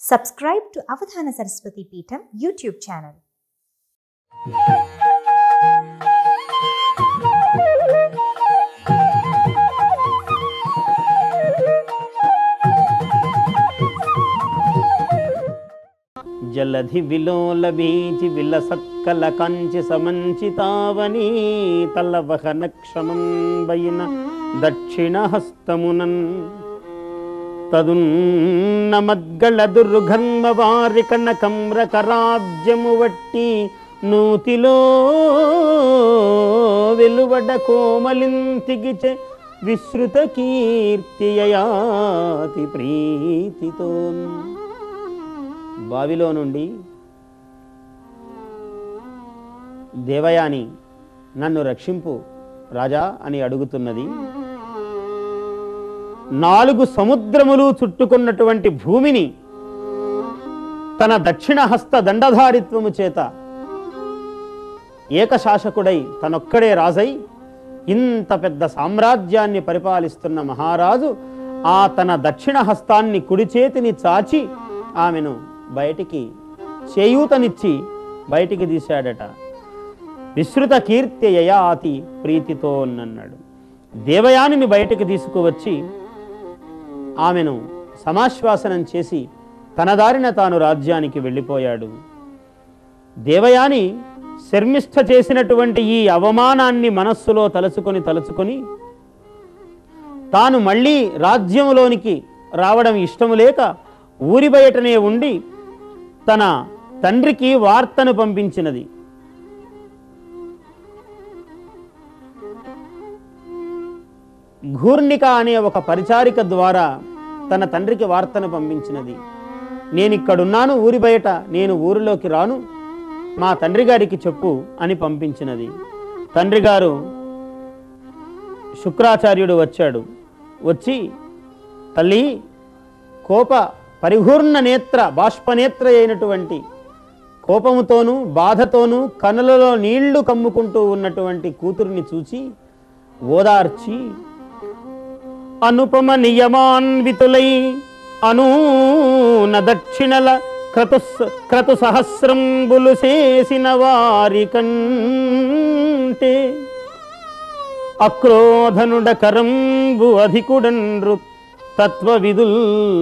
Subscribe to Avadhana Saraswati Peetham YouTube channel. జలధి విలోల బీచి విలసక్కల Kanchi సమంచితావని తల్లవహన క్షమం బయిన దక్షిణ హస్తమునన్ తదున్న మద్గళ దుర్గన్మ వారి కనకమ్రకరాజ్యము వట్టి నూతిలో వెలువడ కోమలింతిగిచె విశ్రుత కీర్తియయాతి ప్రీతితో బావిలో నుండి దేవయాని నన్ను రక్షింపు రాజా అని అడుగుతున్నది నాలుగు సముద్రములు చుట్టుకున్నటువంటి భూమిని తన దక్షిణ హస్త దండధారిత్వము చేత ఏకశాసకుడై తనొక్కడే రాజై ఇంత పెద్ద సామ్రాజ్యాన్ని పరిపాలిస్తున్న మహారాజు ఆ తన దక్షిణ హస్తాన్ని కుడి చేతిని చాచి ఆమెను బయటికి చేయూతనిచ్చి బయటికి తీశాడట విస్తృత కీర్తి యయాతి ప్రీతితో అన్నాడు దేవయానిని బయటికి తీసుకువచ్చి ఆమెను సమాశ్వాసనం చేసి తన దారిన తాను రాజ్యానికి వెళ్ళిపోయాడు దేవయాని శర్మిష్ఠ చేసినటువంటి ఈ అవమానాన్ని మనస్సులో తలుచుకొని తలుచుకొని తాను మళ్ళీ రాజ్యంలోనికి రావడం ఇష్టము లేక ఊరి బయటనే ఉండి తన తండ్రికి వార్తను పంపించినది ఘూర్ణిక అనే ఒక పరిచారిక ద్వారా తన తండ్రికి వార్తను పంపించినది నేను ఇక్కడున్నాను ఊరి బయట నేను ఊరిలోకి రాను మా తండ్రి గారికి చెప్పు అని పంపించినది తండ్రి గారు శుక్రాచార్యుడు వచ్చాడు వచ్చి తల్లి కోప పరిపూర్ణ నేత్ర బాష్పనేత్ర అయినటువంటి కోపముతోనూ బాధతోనూ కనులలో నీళ్లు కమ్ముకుంటూ ఉన్నటువంటి కూతురిని చూచి ఓదార్చి అనుపమ నియమాన్వితులై అనూన దక్షిణల క్రతు క్రతు సహస్రంబులు చేసిన వారి కంటే అక్రోధనుడ కరంబు అధికుడన్రు తత్వవిదుల్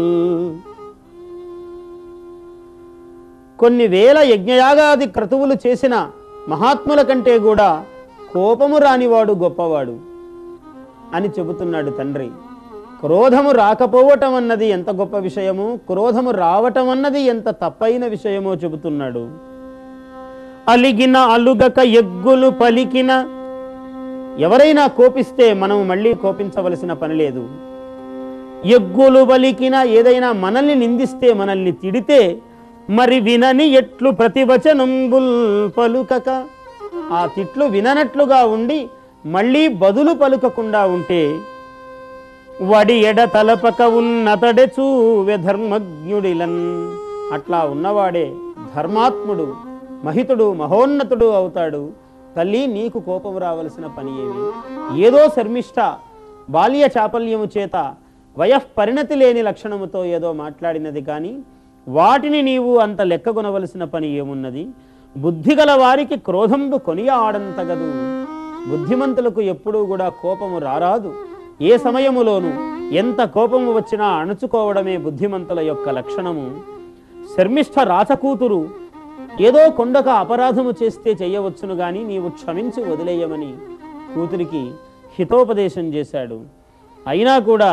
కొన్ని వేల యజ్ఞయాగాది క్రతువులు చేసిన మహాత్ముల కంటే కూడా కోపము రానివాడు గొప్పవాడు అని చెబుతున్నాడు తండ్రి క్రోధము రాకపోవటం అన్నది ఎంత గొప్ప విషయము క్రోధము రావటం అన్నది ఎంత తప్పైన విషయమో చెబుతున్నాడు అలిగిన అలుగక ఎగ్గులు పలికిన ఎవరైనా కోపిస్తే మనం మళ్ళీ కోపించవలసిన పని లేదు ఎగ్గులు పలికిన ఏదైనా మనల్ని నిందిస్తే మనల్ని తిడితే మరి వినని ఎట్లు ప్రతివచనంబుల్ పలుకక ఆ తిట్లు విననట్లుగా ఉండి మళ్ళీ బదులు పలుకకుండా ఉంటే వడి ఎడ తలపక ఉన్నతడే చూవె ధర్మజ్ఞుడిలన్ అట్లా ఉన్నవాడే ధర్మాత్ముడు మహితుడు మహోన్నతుడు అవుతాడు తల్లి నీకు కోపం రావలసిన పని ఏమి ఏదో శర్మిష్ట బాల్య చాపల్యము చేత వయఃపరిణతి లేని లక్షణముతో ఏదో మాట్లాడినది కానీ వాటిని నీవు అంత లెక్కగొనవలసిన పని ఏమున్నది బుద్ధిగల వారికి క్రోధంబు కొనియాడంతగదు బుద్ధిమంతులకు ఎప్పుడూ కూడా కోపము రారాదు ఏ సమయములోనూ ఎంత కోపము వచ్చినా అణుచుకోవడమే బుద్ధిమంతుల యొక్క లక్షణము శర్మిష్ఠ రాచకూతురు ఏదో కొండక అపరాధము చేస్తే చెయ్యవచ్చును గాని నీవు క్షమించి వదిలేయమని కూతురికి హితోపదేశం చేశాడు అయినా కూడా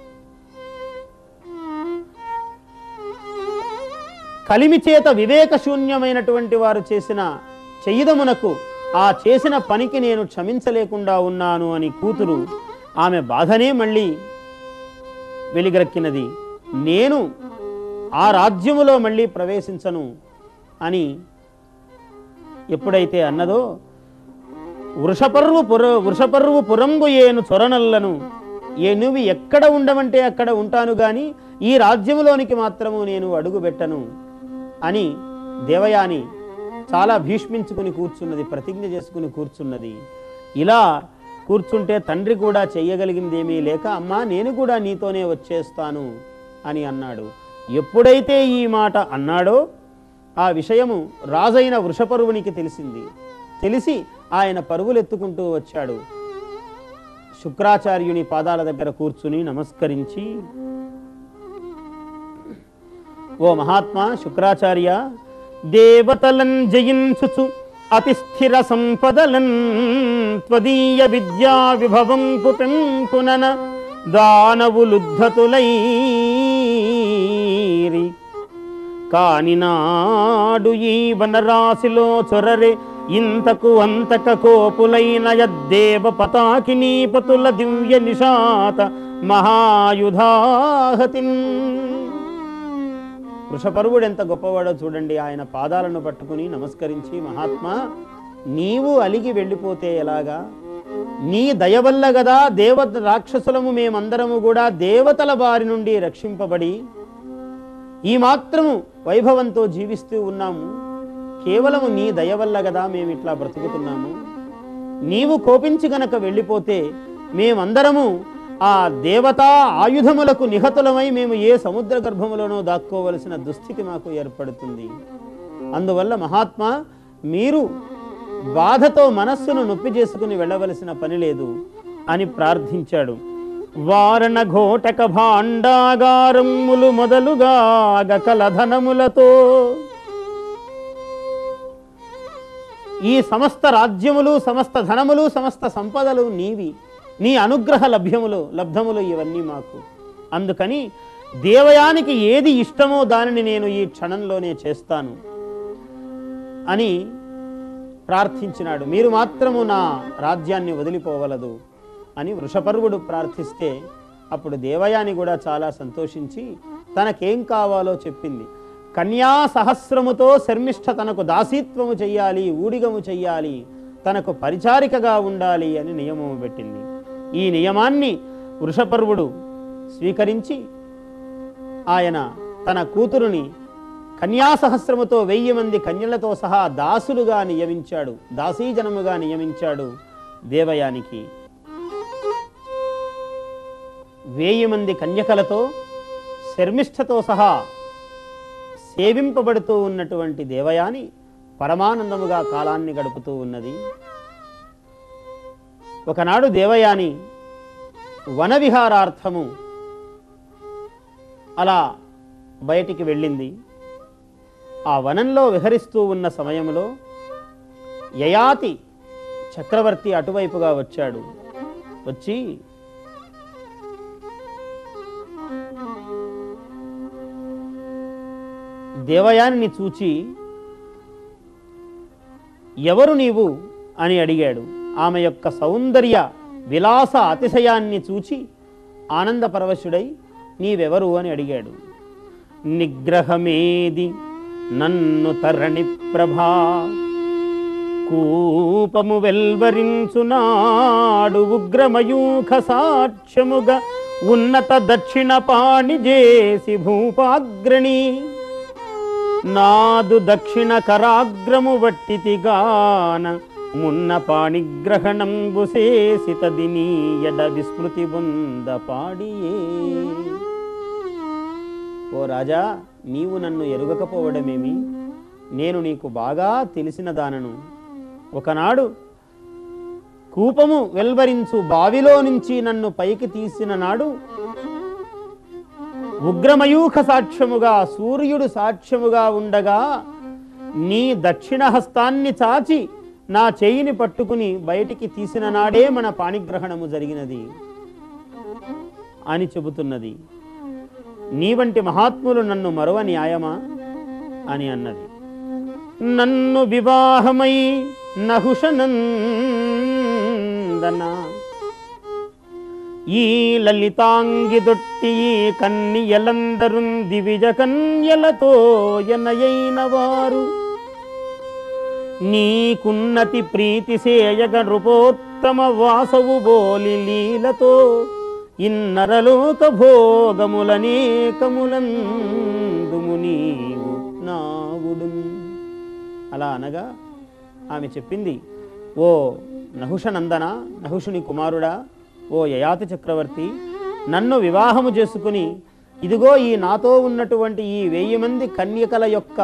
కలిమి చేత వివేక శూన్యమైనటువంటి వారు చేసిన చెయ్యదమునకు ఆ చేసిన పనికి నేను క్షమించలేకుండా ఉన్నాను అని కూతురు ఆమె బాధనే మళ్ళీ వెలిగరక్కినది నేను ఆ రాజ్యములో మళ్ళీ ప్రవేశించను అని ఎప్పుడైతే అన్నదో వృషపర్వు పుర వృషపర్వు పురంబు ఏను చొరనల్లను ఏ నువ్వు ఎక్కడ ఉండమంటే అక్కడ ఉంటాను గాని ఈ రాజ్యములోనికి మాత్రము నేను అడుగు పెట్టను అని దేవయాని చాలా భీష్మించుకుని కూర్చున్నది ప్రతిజ్ఞ చేసుకుని కూర్చున్నది ఇలా కూర్చుంటే తండ్రి కూడా చెయ్యగలిగిందేమీ లేక అమ్మా నేను కూడా నీతోనే వచ్చేస్తాను అని అన్నాడు ఎప్పుడైతే ఈ మాట అన్నాడో ఆ విషయము రాజైన వృషపరువునికి తెలిసింది తెలిసి ఆయన పరుగులెత్తుకుంటూ వచ్చాడు శుక్రాచార్యుని పాదాల దగ్గర కూర్చుని నమస్కరించి ఓ మహాత్మా శుక్రాచార్య దేవతలన్ జయించుచు అతి స్థిర సంపదలన్ త్వదీయ విద్యా విభవం పుపెంపునన దానవులుద్ధతులైరి కాని నాడు ఈ వనరాశిలో చొరరే ఇంతకు అంతక కోపులైన యద్దేవ పతాకినీపతుల దివ్య నిషాత మహాయుధాహతిన్ వృషపరువుడు ఎంత గొప్పవాడో చూడండి ఆయన పాదాలను పట్టుకుని నమస్కరించి మహాత్మా నీవు అలిగి వెళ్ళిపోతే ఎలాగా నీ దయ వల్ల గదా దేవ రాక్షసులము మేమందరము కూడా దేవతల బారి నుండి రక్షింపబడి ఈ మాత్రము వైభవంతో జీవిస్తూ ఉన్నాము కేవలము నీ దయ వల్ల గదా మేము ఇట్లా బ్రతుకుతున్నాము నీవు కోపించి గనక వెళ్ళిపోతే మేమందరము ఆ దేవతా ఆయుధములకు నిహతులమై మేము ఏ సముద్ర గర్భములోనో దాక్కోవలసిన దుస్థితి మాకు ఏర్పడుతుంది అందువల్ల మహాత్మా మీరు బాధతో మనస్సును నొప్పి చేసుకుని వెళ్ళవలసిన పని లేదు అని ప్రార్థించాడు వారణ ఘోటక భాండాగారములు మొదలుగా గకల ధనములతో ఈ సమస్త రాజ్యములు సమస్త ధనములు సమస్త సంపదలు నీవి నీ అనుగ్రహ లభ్యములు లబ్ధములు ఇవన్నీ మాకు అందుకని దేవయానికి ఏది ఇష్టమో దానిని నేను ఈ క్షణంలోనే చేస్తాను అని ప్రార్థించినాడు మీరు మాత్రము నా రాజ్యాన్ని వదిలిపోవలదు అని వృషపర్వుడు ప్రార్థిస్తే అప్పుడు దేవయాని కూడా చాలా సంతోషించి తనకేం కావాలో చెప్పింది కన్యా సహస్రముతో శర్మిష్ఠ తనకు దాసీత్వము చెయ్యాలి ఊడిగము చెయ్యాలి తనకు పరిచారికగా ఉండాలి అని నియమము పెట్టింది ఈ నియమాన్ని వృషపర్వుడు స్వీకరించి ఆయన తన కూతురుని కన్యాసహస్రముతో వెయ్యి మంది కన్యలతో సహా దాసులుగా నియమించాడు దాసీజనముగా నియమించాడు దేవయానికి వేయి మంది కన్యకలతో శర్మిష్ఠతో సహా సేవింపబడుతూ ఉన్నటువంటి దేవయాని పరమానందముగా కాలాన్ని గడుపుతూ ఉన్నది ఒకనాడు దేవయాని వనవిహారార్థము అలా బయటికి వెళ్ళింది ఆ వనంలో విహరిస్తూ ఉన్న సమయంలో యయాతి చక్రవర్తి అటువైపుగా వచ్చాడు వచ్చి దేవయానిని చూచి ఎవరు నీవు అని అడిగాడు ఆమె యొక్క సౌందర్య విలాస అతిశయాన్ని చూచి ఆనందపరవశుడై నీవెవరు అని అడిగాడు నిగ్రహమేది నన్ను తరణి ప్రభా కూపము వెల్వరించునాడు ఉగ్రమయూఖ సాక్ష్యముగా ఉన్నత దక్షిణ పాణి చేసి భూపాగ్రణి నాదు దక్షిణ కరాగ్రము వట్టితిగాన మున్న పాణిగ్రహణంబు చేసి తదినీ ఎడ విస్మృతి బొంద పాడియే ఓ రాజా నీవు నన్ను ఎరుగకపోవడమేమి నేను నీకు బాగా తెలిసిన దానను ఒకనాడు కూపము వెల్వరించు బావిలో నుంచి నన్ను పైకి తీసిన నాడు ఉగ్రమయూఖ సాక్ష్యముగా సూర్యుడు సాక్ష్యముగా ఉండగా నీ దక్షిణ హస్తాన్ని చాచి నా చేయిని పట్టుకుని బయటికి తీసిన నాడే మన పాణిగ్రహణము జరిగినది అని చెబుతున్నది నీ వంటి మహాత్ములు నన్ను మరవ న్యాయమా అని అన్నది నన్ను వివాహమై నహుషనందన ఈ లలితాంగి దొట్టి ఈ కన్నియలందరున్ దివిజ కన్యలతో ఎనయైన వారు నీకున్నతి ప్రీతి సేయగ నృపోత్తమ వాసవు బోలి లీలతో ఇన్నరలోక భోగములనేకములందుము నీవు నావుడు అలా అనగా ఆమె చెప్పింది ఓ నహుషనందన నహుషుని కుమారుడా ఓ యయాతి చక్రవర్తి నన్ను వివాహము చేసుకుని ఇదిగో ఈ నాతో ఉన్నటువంటి ఈ వెయ్యి మంది కన్యకల యొక్క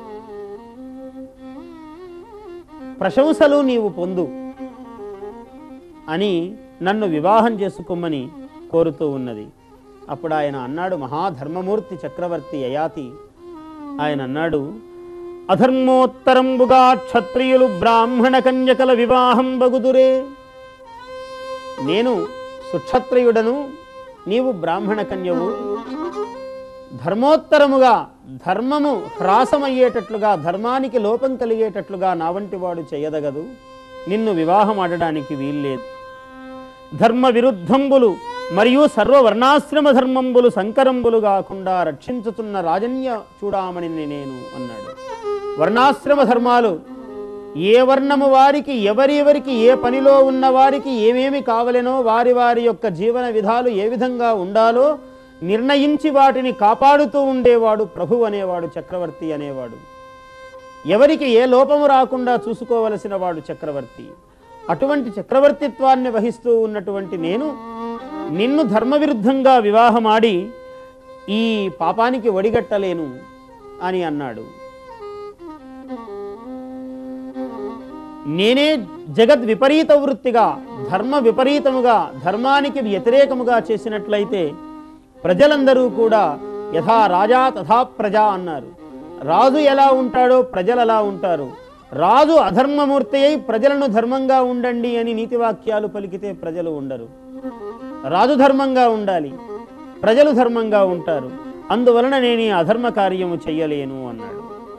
ప్రశంసలు నీవు పొందు అని నన్ను వివాహం చేసుకోమని కోరుతూ ఉన్నది అప్పుడు ఆయన అన్నాడు మహాధర్మమూర్తి చక్రవర్తి యయాతి ఆయన అన్నాడు అధర్మోత్తరంబుగా క్షత్రియులు బ్రాహ్మణ కన్యకల వివాహం బగుదురే నేను సుక్షత్రియుడను నీవు బ్రాహ్మణ కన్యవు ధర్మోత్తరముగా ధర్మము హ్రాసమయ్యేటట్లుగా ధర్మానికి లోపం కలిగేటట్లుగా నా వంటి వాడు చేయదగదు నిన్ను వివాహం ఆడడానికి వీల్లేదు ధర్మ విరుద్ధంబులు మరియు సర్వవర్ణాశ్రమ ధర్మంబులు సంకరంబులు కాకుండా రక్షించుతున్న రాజన్య చూడామని నేను అన్నాడు వర్ణాశ్రమ ధర్మాలు ఏ వర్ణము వారికి ఎవరెవరికి ఏ పనిలో ఉన్న వారికి ఏమేమి కావలెనో వారి వారి యొక్క జీవన విధాలు ఏ విధంగా ఉండాలో నిర్ణయించి వాటిని కాపాడుతూ ఉండేవాడు ప్రభు అనేవాడు చక్రవర్తి అనేవాడు ఎవరికి ఏ లోపము రాకుండా చూసుకోవలసిన వాడు చక్రవర్తి అటువంటి చక్రవర్తిత్వాన్ని వహిస్తూ ఉన్నటువంటి నేను నిన్ను ధర్మవిరుద్ధంగా వివాహమాడి ఈ పాపానికి ఒడిగట్టలేను అని అన్నాడు నేనే జగద్ విపరీత వృత్తిగా ధర్మ విపరీతముగా ధర్మానికి వ్యతిరేకముగా చేసినట్లయితే ప్రజలందరూ కూడా యథా రాజా తథా ప్రజా అన్నారు రాజు ఎలా ఉంటాడో ప్రజలు అలా ఉంటారు రాజు అధర్మమూర్తి అయి ప్రజలను ధర్మంగా ఉండండి అని నీతి వాక్యాలు పలికితే ప్రజలు ఉండరు రాజు ధర్మంగా ఉండాలి ప్రజలు ధర్మంగా ఉంటారు అందువలన నేను ఈ అధర్మ కార్యము చెయ్యలేను అన్నాడు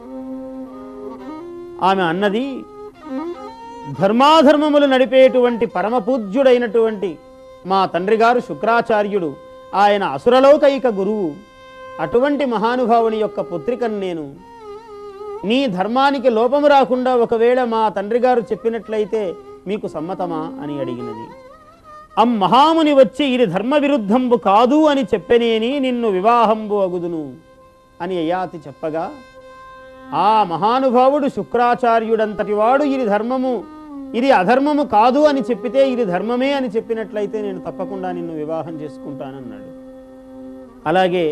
ఆమె అన్నది ధర్మాధర్మములు నడిపేటువంటి పరమపూజ్యుడైనటువంటి మా తండ్రి గారు శుక్రాచార్యుడు ఆయన అసురలౌకైక గురువు అటువంటి మహానుభావుని యొక్క పుత్రికను నేను నీ ధర్మానికి లోపము రాకుండా ఒకవేళ మా తండ్రి గారు చెప్పినట్లయితే మీకు సమ్మతమా అని అడిగినది అం మహాముని వచ్చి ఇది ధర్మ విరుద్ధంబు కాదు అని చెప్పనేని నిన్ను వివాహంబు అగుదును అని అయాతి చెప్పగా ఆ మహానుభావుడు శుక్రాచార్యుడంతటి వాడు ఇది ధర్మము ఇది అధర్మము కాదు అని చెప్పితే ఇది ధర్మమే అని చెప్పినట్లయితే నేను తప్పకుండా నిన్ను వివాహం చేసుకుంటానన్నాడు అలాగే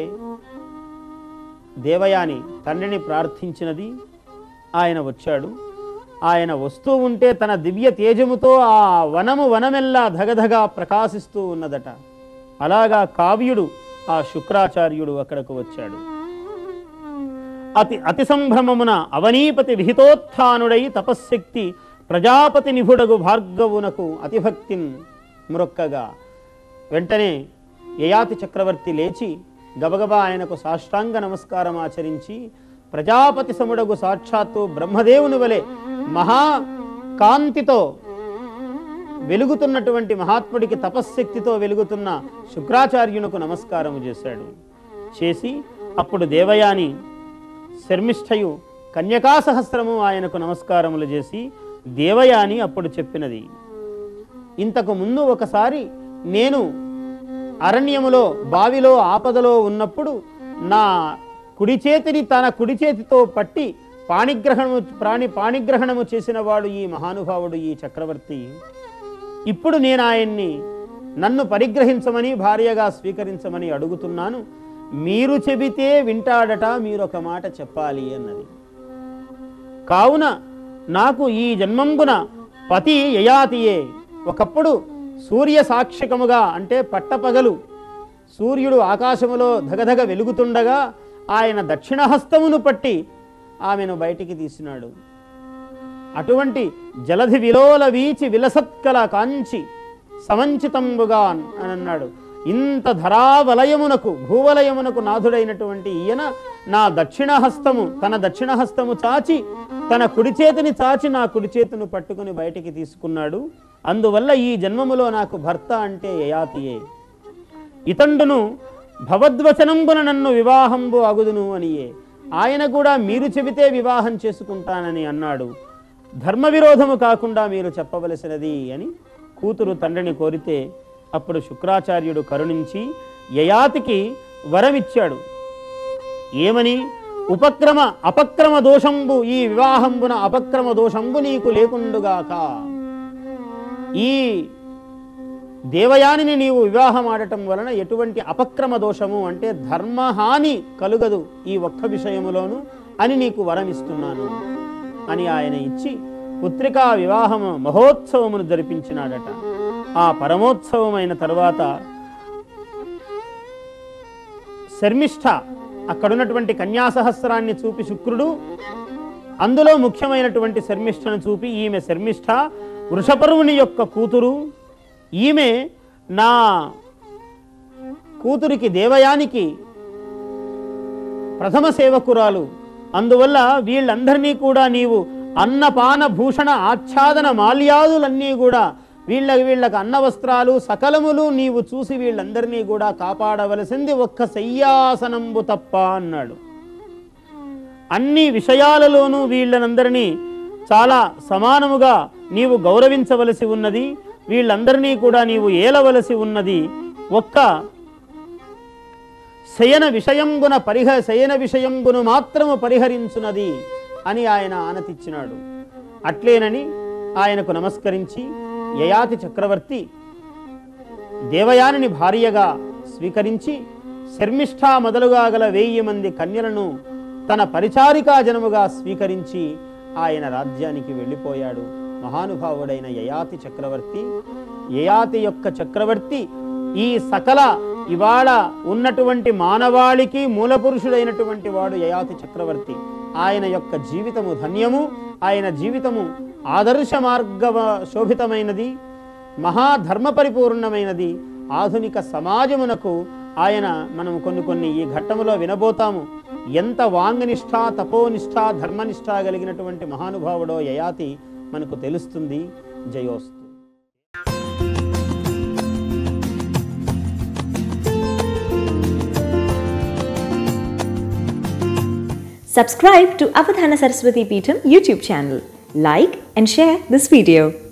దేవయాని తండ్రిని ప్రార్థించినది ఆయన వచ్చాడు ఆయన వస్తూ ఉంటే తన దివ్య తేజముతో ఆ వనము వనమెల్లా ధగధగా ప్రకాశిస్తూ ఉన్నదట అలాగా కావ్యుడు ఆ శుక్రాచార్యుడు అక్కడకు వచ్చాడు అతి అతి సంభ్రమమున అవనీపతి విహితోత్థానుడై తపశ్శక్తి ప్రజాపతి నిభుడగు భార్గవునకు అతిభక్తిన్ మ్రొక్కగా వెంటనే యయాతి చక్రవర్తి లేచి గబగబా ఆయనకు సాష్టాంగ నమస్కారం ఆచరించి ప్రజాపతి సముడగు సాక్షాత్తు బ్రహ్మదేవుని వలె మహా కాంతితో వెలుగుతున్నటువంటి మహాత్ముడికి తపశ్శక్తితో వెలుగుతున్న శుక్రాచార్యునకు నమస్కారము చేశాడు చేసి అప్పుడు దేవయాని శర్మిష్ఠయు కన్యకా సహస్రము ఆయనకు నమస్కారములు చేసి దేవయాని అప్పుడు చెప్పినది ఇంతకు ముందు ఒకసారి నేను అరణ్యములో బావిలో ఆపదలో ఉన్నప్పుడు నా కుడి చేతిని తన కుడి చేతితో పట్టి పాణిగ్రహణము ప్రాణి పాణిగ్రహణము చేసిన వాడు ఈ మహానుభావుడు ఈ చక్రవర్తి ఇప్పుడు నేను ఆయన్ని నన్ను పరిగ్రహించమని భార్యగా స్వీకరించమని అడుగుతున్నాను మీరు చెబితే వింటాడట మీరు ఒక మాట చెప్పాలి అన్నది కావున నాకు ఈ జన్మంబున పతి యయాతియే ఒకప్పుడు సూర్య సాక్షికముగా అంటే పట్టపగలు సూర్యుడు ఆకాశములో ధగధగ వెలుగుతుండగా ఆయన దక్షిణహస్తమును పట్టి ఆమెను బయటికి తీసినాడు అటువంటి జలధి విలోల వీచి విలసత్కల కాంచి సమంచితంబుగా అని అన్నాడు ఇంత ధరావలయమునకు భూవలయమునకు నాథుడైనటువంటి ఈయన నా దక్షిణహస్తము తన దక్షిణహస్తము చాచి తన కుడి చేతిని చాచి నా కుడి చేతిని పట్టుకుని బయటికి తీసుకున్నాడు అందువల్ల ఈ జన్మములో నాకు భర్త అంటే యయాతియే ఇతండును భవద్వచనంబున నన్ను వివాహంబు అగుదును అనియే ఆయన కూడా మీరు చెబితే వివాహం చేసుకుంటానని అన్నాడు ధర్మ విరోధము కాకుండా మీరు చెప్పవలసినది అని కూతురు తండ్రిని కోరితే అప్పుడు శుక్రాచార్యుడు కరుణించి యయాతికి వరమిచ్చాడు ఏమని ఉపక్రమ అపక్రమ దోషంబు ఈ వివాహంబున అపక్రమ దోషంబు నీకు లేకుండుగాక ఈ దేవయానిని నీవు వివాహం ఆడటం వలన ఎటువంటి అపక్రమ దోషము అంటే ధర్మహాని కలుగదు ఈ ఒక్క విషయములోను అని నీకు వరమిస్తున్నాను అని ఆయన ఇచ్చి పుత్రికా వివాహము మహోత్సవమును జరిపించినాడట ఆ పరమోత్సవమైన తరువాత శర్మిష్ఠ అక్కడున్నటువంటి కన్యాసహస్రాన్ని చూపి శుక్రుడు అందులో ముఖ్యమైనటువంటి శర్మిష్ఠను చూపి ఈమె శర్మిష్ఠ వృషపరువుని యొక్క కూతురు ఈమె నా కూతురికి దేవయానికి ప్రథమ సేవకురాలు అందువల్ల వీళ్ళందరినీ కూడా నీవు అన్నపాన భూషణ ఆచ్ఛాదన మాల్యాదులన్నీ కూడా వీళ్ళ వీళ్ళకి అన్న వస్త్రాలు సకలములు నీవు చూసి వీళ్ళందరినీ కూడా కాపాడవలసింది ఒక్క శయ్యాసనంబు తప్ప అన్నాడు అన్ని విషయాలలోనూ వీళ్ళనందరినీ చాలా సమానముగా నీవు గౌరవించవలసి ఉన్నది వీళ్ళందరినీ కూడా నీవు ఏలవలసి ఉన్నది ఒక్క శయన విషయంగున పరిహ శయన విషయంగును మాత్రము పరిహరించున్నది అని ఆయన ఆనతిచ్చినాడు అట్లేనని ఆయనకు నమస్కరించి యయాతి చక్రవర్తి దేవయానిని భార్యగా స్వీకరించి శర్మిష్ఠ మొదలుగా గల వెయ్యి మంది కన్యలను తన పరిచారికా జనముగా స్వీకరించి ఆయన రాజ్యానికి వెళ్ళిపోయాడు మహానుభావుడైన యయాతి చక్రవర్తి యయాతి యొక్క చక్రవర్తి ఈ సకల ఇవాళ ఉన్నటువంటి మానవాళికి మూలపురుషుడైనటువంటి వాడు యయాతి చక్రవర్తి ఆయన యొక్క జీవితము ధన్యము ఆయన జీవితము ఆదర్శ మార్గ శోభితమైనది మహాధర్మ పరిపూర్ణమైనది ఆధునిక సమాజమునకు ఆయన మనం కొన్ని కొన్ని ఈ ఘట్టములో వినబోతాము ఎంత వాంగనిష్ట తపోనిష్ట ధర్మనిష్ట కలిగినటువంటి మహానుభావుడో యయాతి మనకు తెలుస్తుంది జయోస్తు Subscribe to Avadhana Saraswati Peetham YouTube channel. Like and share this video.